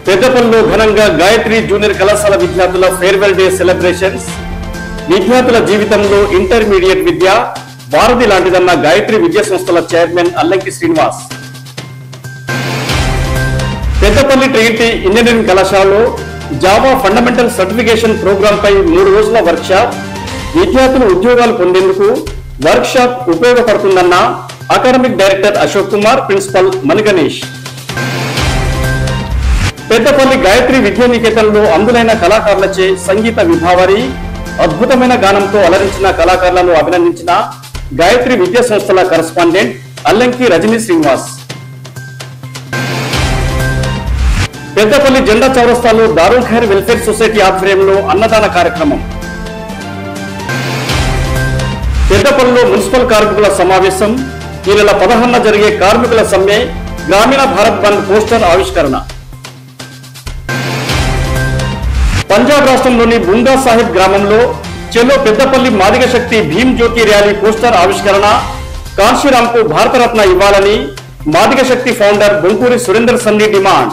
పెద్దపల్లిలో ఘనంగా గాయత్రి జూనియర్ కళాశాల విద్యార్థుల ఫేర్వెల్ డే సెలబ్రేషన్స్ విద్యార్థుల జీవితంలో ఇంటర్మీడియట్ విద్య వారధి లాంటిదన్న గాయత్రి విద్యా సంస్థల chairman Allanki Srinivas Peddapalli Trinity engineering కళాశాలలో జావా ఫండమెంటల్ సర్టిఫికేషన్ ప్రోగ్రామ్ పై మూడు రోజుల వర్క్షాప్ విద్యార్థులు ఉద్యోగాలు పొందేందుకు వర్క్షాప్ ఉపయోగపడుతుందన్న academic director Ashok Kumar principal Maniganesh Peddapalli Gayatri విద్యానికేతన్లో అందులైన కళాకారులచే సంగీత విభావరి అద్భుతమైన గానంతో అలరించిన కళాకారులను అభినందించిన గాయత్రి విద్యా సంస్థల కరస్పాండెంట్ అల్లంకి రజనీ శ్రీనివాస్ పెద్దపల్లి జెండా చౌరస్తాలో దారుల్ ఖైర్ వెల్ఫేర్ సొసైటీ ఆధ్వర్యంలో అన్నదాన కార్యక్రమం పెద్దపల్లిలో మున్సిపల్ కార్మికుల సమావేశం ఈ నెల పదహారున జరిగే కార్మికుల సమ్మె గ్రామీణ భారత్ బంద్ పోస్టర్ ఆవిష్కరణ పంజాబ్ రాష్ట్రంలోని బుంగా సాహిబ్ గ్రామంలో చెలో పెద్దపల్లి మాదిగ శక్తి భీమ్ జ్యోతి ర్యాలీ పోస్టర్ ఆవిష్కరణ కాన్షీరాంకు భారతరత్న ఇవ్వాలని మాదిగ శక్తి ఫౌండర్ బొంకూరి సురేందర్ సన్ని డిమాండ్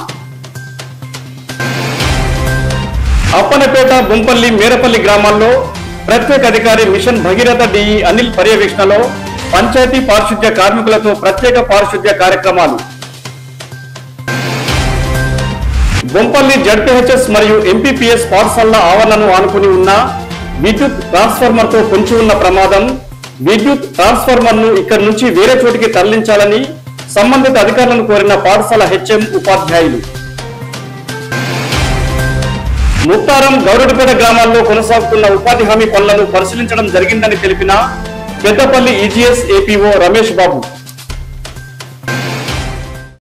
అప్పనపేట బొంపల్లి మేరపల్లి గ్రామాల్లో ప్రత్యేక అధికారి మిషన్ భగీరథ డిఈ అనిల్ పర్యవేక్షణలో పంచాయతీ పారిశుద్ధ్య కార్మికులతో ప్రత్యేక పారిశుద్ధ్య కార్యక్రమాలు బొంపల్లి జడ్పీహెచ్ఎస్ మరియు ఎంపీపీఎస్ పాఠశాలల ఆవరణను ఆనుకుని ఉన్న విద్యుత్ ట్రాన్స్ఫార్మర్ తో పొంచి ఉన్న ప్రమాదం విద్యుత్ ట్రాన్స్ఫార్మర్ ను ఇక్కడి నుంచి వేరే చోటికి తరలించాలని సంబంధిత అధికారులను కోరిన పాఠశాల హెచ్ఎం ఉపాధ్యాయులు ముత్తారం గౌరవపేట గ్రామాల్లో కొనసాగుతున్న ఉపాధి హామీ పనులను పరిశీలించడం జరిగిందని తెలిపిన పెద్దపల్లి ఈజీఎస్ ఏపీఓ రమేష్ బాబు